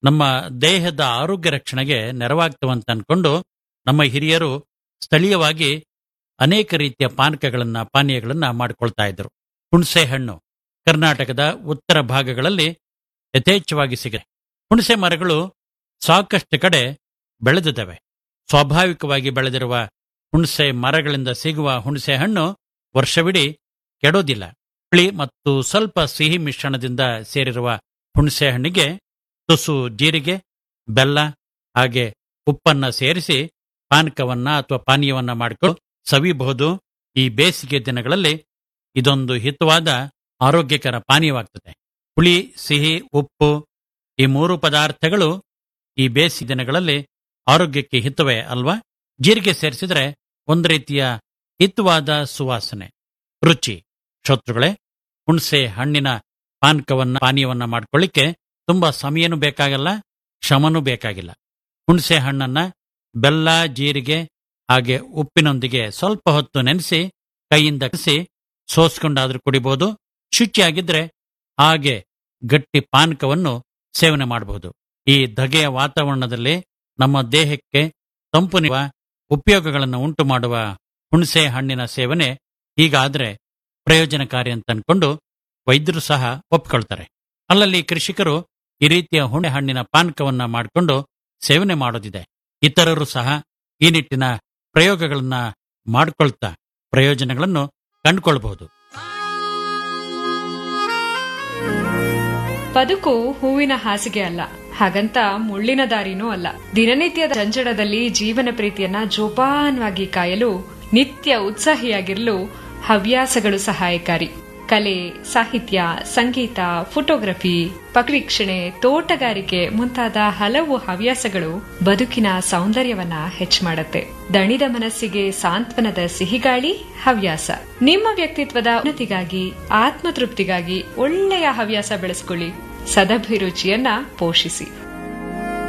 ನಮ್ಮ ದೇಹದ ಆರೋಗ್ಯ ರಕ್ಷಣೆಗೆ ನೆರವಾಗ್ತವಂತ ಅನ್ಕೊಂಡು ನಮ್ಮ ಹಿರಿಯರು ಸ್ಥಳೀಯವಾಗಿ ಅನೇಕ ರೀತಿಯ ಪಾನಕಗಳನ್ನ ಪಾನೀಯಗಳನ್ನ ಮಾಡಿಕೊಳ್ತಾ ಇದ್ರು ಹುಣಸೆ ಹಣ್ಣು ಕರ್ನಾಟಕದ ಉತ್ತರ ಭಾಗಗಳಲ್ಲಿ ಯಥೇಚ್ಛವಾಗಿ ಸಿಗುತ್ತೆ ಹುಣಸೆ ಮರಗಳು ಸಾಕಷ್ಟು ಕಡೆ ಬೆಳೆದಿದ್ದಾವೆ ಸ್ವಾಭಾವಿಕವಾಗಿ ಬೆಳೆದಿರುವ ಹುಣಸೆ ಮರಗಳಿಂದ ಸಿಗುವ ಹುಣಸೆ ಹಣ್ಣು ವರ್ಷವಿಡೀ ಕೆಡೋದಿಲ್ಲ ಹುಳಿ ಮತ್ತು ಸ್ವಲ್ಪ ಸಿಹಿ ಮಿಶ್ರಣದಿಂದ ಸೇರಿರುವ ಹುಣಸೆ ಹಣ್ಣಿಗೆ ತುಸು ಜೀರಿಗೆ ಬೆಲ್ಲ ಹಾಗೆ ಉಪ್ಪನ್ನ ಸೇರಿಸಿ ಪಾನಕವನ್ನ ಅಥವಾ ಪಾನೀಯವನ್ನ ಮಾಡಿಕೊಂಡು ಸವಿಬಹುದು ಈ ಬೇಸಿಗೆ ದಿನಗಳಲ್ಲಿ ಇದೊಂದು ಹಿತವಾದ ಆರೋಗ್ಯಕರ ಪಾನೀಯವಾಗ್ತದೆ ಹುಳಿ ಸಿಹಿ ಉಪ್ಪು ಈ ಮೂರು ಪದಾರ್ಥಗಳು ಈ ಬೇಸಿಗೆ ದಿನಗಳಲ್ಲಿ ಆರೋಗ್ಯಕ್ಕೆ ಹಿತವೇ ಅಲ್ವಾ ಜೀರಿಗೆ ಸೇರಿಸಿದ್ರೆ ಒಂದು ರೀತಿಯ ಹಿತವಾದ ಸುವಾಸನೆ ರುಚಿ ಶತ್ರುಗಳೇ ಹುಣಸೆ ಹಣ್ಣಿನ ಪಾನಕವನ್ನ ಪಾನೀಯವನ್ನ ಮಾಡ್ಕೊಳ್ಳಿಕ್ಕೆ ತುಂಬಾ ಸಮಯನೂ ಬೇಕಾಗಲ್ಲ ಶ್ರಮನೂ ಬೇಕಾಗಿಲ್ಲ ಹುಣಸೆ ಹಣ್ಣನ್ನ ಬೆಲ್ಲ ಜೀರಿಗೆ ಹಾಗೆ ಉಪ್ಪಿನೊಂದಿಗೆ ಸ್ವಲ್ಪ ಹೊತ್ತು ನೆನೆಸಿ ಕೈಯಿಂದ ಕಸಿ ಸೋಸ್ಕೊಂಡಾದ್ರೂ ಕುಡಿಬಹುದು ಶುಚಿಯಾಗಿದ್ರೆ ಹಾಗೆ ಗಟ್ಟಿ ಪಾನಕವನ್ನು ಸೇವನೆ ಮಾಡಬಹುದು ಈ ಧಗೆಯ ವಾತಾವರಣದಲ್ಲಿ ನಮ್ಮ ದೇಹಕ್ಕೆ ತಂಪು ನೀಡುವ ಉಪಯೋಗಗಳನ್ನು ಉಂಟು ಮಾಡುವ ಹುಣಸೆ ಹಣ್ಣಿನ ಸೇವನೆ ಹೀಗಾದ್ರೆ ಪ್ರಯೋಜನಕಾರಿ ಅಂತ ಅನ್ಕೊಂಡು ವೈದ್ಯರು ಸಹ ಒಪ್ಕೊಳ್ತಾರೆ ಅಲ್ಲಲ್ಲಿ ಕೃಷಿಕರು ಈ ರೀತಿಯ ಹುಣೆ ಹಣ್ಣಿನ ಪಾನಕವನ್ನ ಮಾಡಿಕೊಂಡು ಸೇವನೆ ಮಾಡೋದಿದೆ ಇತರರು ಸಹ ಈ ನಿಟ್ಟಿನ ಪ್ರಯೋಗಗಳನ್ನ ಮಾಡ್ಕೊಳ್ತಾ ಪ್ರಯೋಜನಗಳನ್ನು ಕಂಡುಕೊಳ್ಬಹುದು ಬದುಕು ಹೂವಿನ ಹಾಸಿಗೆ ಅಲ್ಲ ಹಾಗಂತ ಮುಳ್ಳಿನ ದಾರಿನೂ ಅಲ್ಲ ದಿನನಿತ್ಯದ ಜಂಜಡದಲ್ಲಿ ಜೀವನ ಪ್ರೀತಿಯನ್ನ ಜೋಪಾನವಾಗಿ ಕಾಯಲು ನಿತ್ಯ ಉತ್ಸಾಹಿಯಾಗಿರಲು ಹವ್ಯಾಸಗಳು ಸಹಾಯಕಾರಿ ಕಲೆ ಸಾಹಿತ್ಯ ಸಂಗೀತ ಫೋಟೋಗ್ರಫಿ ಪಕ್ಷಿವೀಕ್ಷಣೆ ತೋಟಗಾರಿಕೆ ಮುಂತಾದ ಹಲವು ಹವ್ಯಾಸಗಳು ಬದುಕಿನ ಸೌಂದರ್ಯವನ್ನ ಹೆಚ್ಚು ಮಾಡುತ್ತೆ ದಣಿದ ಮನಸ್ಸಿಗೆ ಸಾಂತ್ವನದ ಸಿಹಿಗಾಳಿ ಹವ್ಯಾಸ ನಿಮ್ಮ ವ್ಯಕ್ತಿತ್ವದ ಉನ್ನತಿಗಾಗಿ ಆತ್ಮತೃಪ್ತಿಗಾಗಿ ಒಳ್ಳೆಯ ಹವ್ಯಾಸ ಬೆಳೆಸ್ಕೊಳ್ಳಿ ಸದಭಿರುಚಿಯನ್ನ ಪೋಷಿಸಿ